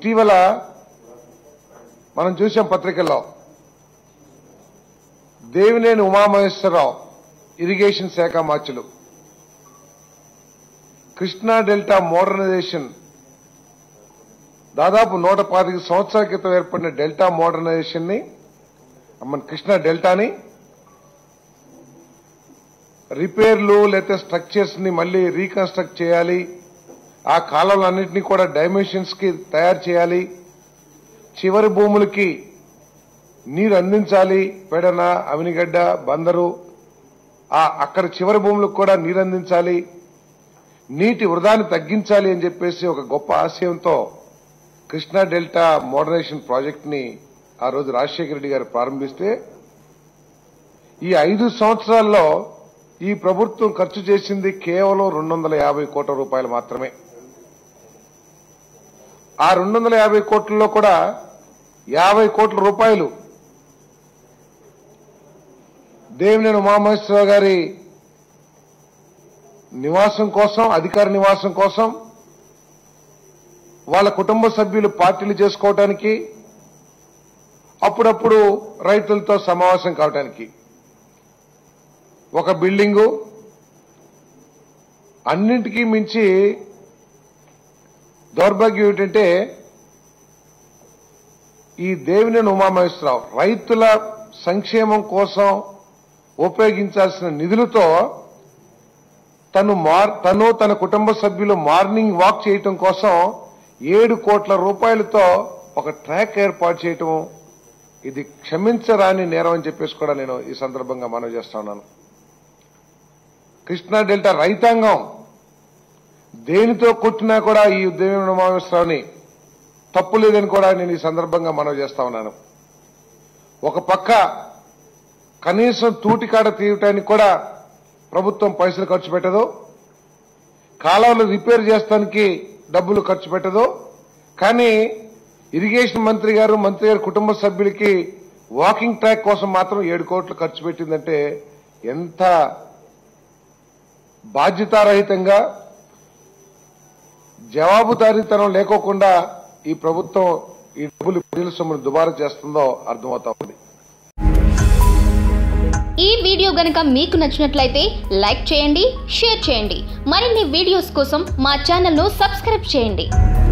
ఇటీవల మనం చూసాం పత్రికల్లో దేవినేని ఉమామహేశ్వరరావు ఇరిగేషన్ శాఖ మార్చులు కృష్ణా డెల్టా మోడర్నైజేషన్ దాదాపు నూట పాతిక సంవత్సరాల క్రితం ఏర్పడిన డెల్టా మోడర్నైజేషన్ ని మన కృష్ణా డెల్టాని రిపేర్లు లేకపోతే స్ట్రక్చర్స్ ని మళ్ళీ రీకన్స్ట్రక్ట్ చేయాలి ఆ కాలువలన్నింటినీ కూడా డైమెన్షన్స్ కి తయారు చేయాలి చివరి భూములకి నీరు అందించాలి పెడన అవినిగడ్డ బందరు ఆ అక్కడ చివరి భూములకు కూడా నీరు అందించాలి నీటి వృధాన్ని తగ్గించాలి అని చెప్పేసి ఒక గొప్ప ఆశయంతో కృష్ణా డెల్టా మోడర్నైజేషన్ ప్రాజెక్ట్ ని ఆ రోజు రాజశేఖర రెడ్డి గారు ప్రారంభిస్తే ఈ ఐదు సంవత్సరాల్లో ఈ ప్రభుత్వం ఖర్చు చేసింది కేవలం రెండు వందల యాభై కోట్ల రూపాయలు మాత్రమే ఆ రెండు వందల యాభై కోట్లలో కూడా యాభై కోట్ల రూపాయలు దేవినేని ఉమామహేశ్వరరావు గారి నివాసం కోసం అధికార నివాసం కోసం వాళ్ళ కుటుంబ సభ్యులు పార్టీలు చేసుకోవటానికి అప్పుడప్పుడు రైతులతో సమావేశం కావటానికి ఒక బిల్డింగు అన్నింటికీ మించి దౌర్భాగ్యం ఏంటంటే ఈ దేవినేని ఉమామహేశ్వరరావు రైతుల సంక్షేమం కోసం ఉపయోగించాల్సిన నిధులతో తను మార్ తను తన కుటుంబ సభ్యులు మార్నింగ్ వాక్ చేయటం కోసం ఏడు కోట్ల రూపాయలతో ఒక ట్రాక్ ఏర్పాటు చేయటం ఇది క్షమించరాని నేరం అని చెప్పేసి కూడా నేను ఈ సందర్భంగా మనవి చేస్తా ఉన్నాను కృష్ణా డెల్టా రైతాంగం దేనితో కొట్టినా కూడా ఈ ఉద్యమ సమావేశాన్ని తప్పు లేదని కూడా నేను ఈ సందర్భంగా మనవి చేస్తా ఉన్నాను ఒక పక్క కనీసం తూటికాడ తీయటానికి కూడా ప్రభుత్వం పైసలు ఖర్చు పెట్టదు కాలువలు రిపేర్ చేస్తానికి డబ్బులు ఖర్చు పెట్టదు కానీ ఇరిగేషన్ మంత్రి గారు మంత్రి గారి కుటుంబ సభ్యులకి వాకింగ్ ట్రాక్ కోసం మాత్రం ఏడు కోట్లు ఖర్చు పెట్టిందంటే ఎంత బాధ్యతారహితంగా జవాబుదారీతనం లేకోకుండా ఈ ప్రభుత్వం ఈ డబ్బులు ప్రజల సొమ్మును దుబారా చేస్తుందో అర్థమవుతా ఉంది ఈ వీడియో గనుక మీకు నచ్చినట్లయితే లైక్ చేయండి షేర్ చేయండి మరిన్ని వీడియోస్ కోసం మా ఛానల్ను సబ్స్క్రైబ్ చేయండి